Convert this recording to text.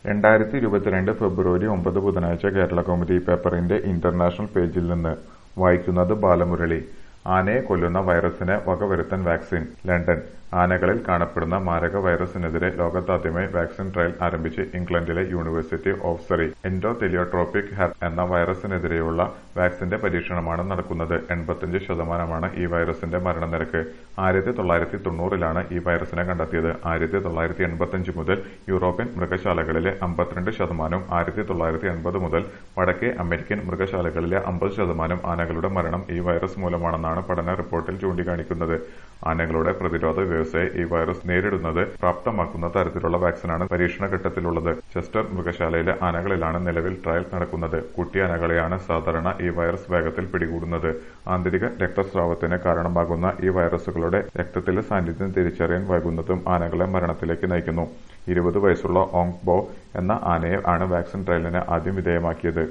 രണ്ടായിരത്തി ഇരുപത്തിരണ്ട് ഫെബ്രുവരി ഒമ്പത് ബുധനാഴ്ച കേരളകൗമുദി പേപ്പറിന്റെ ഇന്റർനാഷണൽ പേജിൽ നിന്ന് വായിക്കുന്നത് ബാലമുരളി ആനയെ കൊല്ലുന്ന വൈറസിന് വകവരുത്താൻ വാക്സിൻ ലണ്ടൻ ആനകളിൽ കാണപ്പെടുന്ന മാരക വൈറസിനെതിരെ ലോകത്താദ്യമായി വാക്സിൻ ട്രയൽ ആരംഭിച്ച് ഇംഗ്ലണ്ടിലെ university of Surrey endotheliotropic herpes എന്ന വൈറസിനെതിരെയുള്ള വാക്സിന്റെ പരീക്ഷണമാണ് നടക്കുന്നത് എൺപത്തിയഞ്ച് ശതമാനമാണ് ഈ വൈറസിന്റെ മരണനിരക്ക് ആയിരത്തി തൊള്ളായിരത്തി തൊണ്ണൂറിലാണ് ഈ വൈറസിനെ കണ്ടെത്തിയത് ആയിരത്തി തൊള്ളായിരത്തി എൺപത്തിയഞ്ച് മുതൽ യൂറോപ്യൻ മൃഗശാലകളിലെ അമ്പത്തിരണ്ട് ശതമാനവും ആയിരത്തി തൊള്ളായിരത്തി എൺപത് മുതൽ വടക്കേ അമേരിക്കൻ മൃഗശാലകളിലെ അമ്പത് ശതമാനം ആനകളുടെ മരണം ഈ വൈറസ് മൂലമാണെന്നാണ് പഠന റിപ്പോർട്ടിൽ ചൂണ്ടിക്കാണിക്കുന്നത് ആനകളുടെ പ്രതിരോധ വ്യവസ്ഥയെ ഈ വൈറസ് നേരിടുന്നത് പ്രാപ്തമാക്കുന്ന തരത്തിലുള്ള വാക്സിനാണ് പരീക്ഷണ ഘട്ടത്തിലുള്ളത് ചെസ്റ്റർ മൃഗശാലയിലെ ആനകളിലാണ് നിലവിൽ ട്രയൽ നടക്കുന്നത് കുട്ടിയാനകളെയാണ് സാധാരണ ഈ വൈറസ് വേഗത്തിൽ പിടികൂടുന്നത് ആന്തരിക രക്തസ്രാവത്തിന് കാരണമാകുന്ന ഈ വൈറസുകളുടെ രക്തത്തിലെ സാന്നിധ്യം തിരിച്ചറിയാൻ വൈകുന്നതും ആനകളെ മരണത്തിലേക്ക് നയിക്കുന്നു ഇരുപത് വയസ്സുള്ള ഓങ് ബോ എന്ന ആനയെ ആണ് വാക്സിൻ ട്രയലിന് ആദ്യം വിധേയമാക്കിയത്